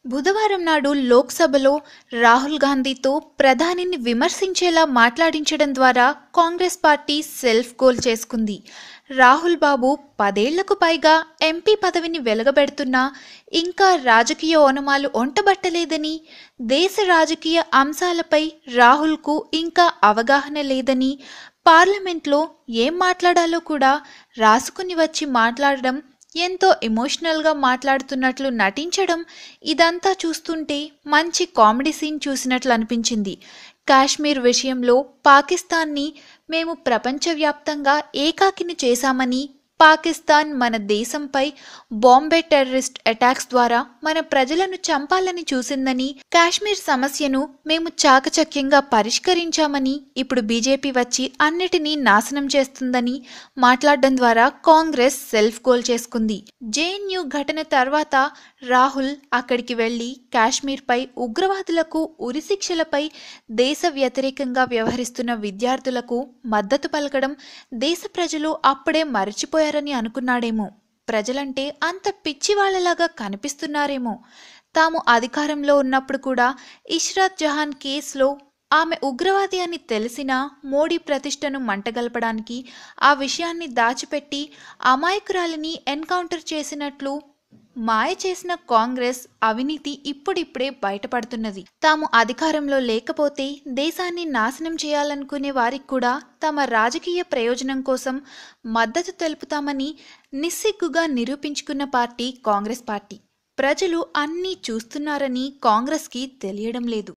బుధవారం నాడు లోక్సభలో రాహుల్ గాంధీతో ప్రధానిని విమర్శించేలా మాట్లాడించడం ద్వారా కాంగ్రెస్ పార్టీ సెల్ఫ్ గోల్ చేసుకుంది రాహుల్ బాబు పదేళ్లకు పైగా ఎంపీ పదవిని వెలగబెడుతున్నా ఇంకా రాజకీయ ఓనమాలు ఒంటబట్టలేదని దేశ రాజకీయ అంశాలపై రాహుల్కు ఇంకా అవగాహన లేదని పార్లమెంట్లో ఏం మాట్లాడాలో కూడా రాసుకుని వచ్చి మాట్లాడడం ఎంతో ఎమోషనల్గా మాట్లాడుతున్నట్లు నటించడం ఇదంతా చూస్తుంటే మంచి కామెడీ సీన్ చూసినట్లు అనిపించింది కాశ్మీర్ విషయంలో పాకిస్తాన్ని మేము ప్రపంచవ్యాప్తంగా ఏకాకిని చేశామని పాకిస్తాన్ మన దేశంపై బాంబే టెర్రరిస్ట్ అటాక్స్ ద్వారా మన ప్రజలను చంపాలని చూసిందని కాశ్మీర్ సమస్యను మేము చాకచక్యంగా పరిష్కరించామని ఇప్పుడు బీజేపీ వచ్చి అన్నిటినీ నాశనం చేస్తుందని మాట్లాడడం ద్వారా కాంగ్రెస్ సెల్ఫ్ గోల్ చేసుకుంది జేఎన్యూ ఘటన తర్వాత రాహుల్ అక్కడికి వెళ్లి కాశ్మీర్పై ఉగ్రవాదులకు ఉరిశిక్షలపై దేశ వ్యతిరేకంగా వ్యవహరిస్తున్న విద్యార్థులకు మద్దతు పలకడం దేశ ప్రజలు అప్పుడే మరచిపోయారని అనుకున్నాడేమో ప్రజలంటే అంత పిచ్చివాళ్లలాగా కనిపిస్తున్నారేమో తాము అధికారంలో ఉన్నప్పుడు కూడా ఇష్రాత్ జహాన్ కేసులో ఆమె ఉగ్రవాది అని తెలిసినా మోడీ ప్రతిష్టను మంటగలపడానికి ఆ విషయాన్ని దాచిపెట్టి అమాయకురాలిని ఎన్కౌంటర్ చేసినట్లు మాయ చేసిన కాంగ్రెస్ అవినీతి ఇప్పుడిప్పుడే బయటపడుతున్నది తాము అధికారంలో లేకపోతే దేశాన్ని నాశనం చేయాలనుకునే వారికి కూడా తమ రాజకీయ ప్రయోజనం కోసం మద్దతు తెలుపుతామని నిస్సిగ్గుగా నిరూపించుకున్న పార్టీ కాంగ్రెస్ పార్టీ ప్రజలు అన్నీ చూస్తున్నారని కాంగ్రెస్కి తెలియడం లేదు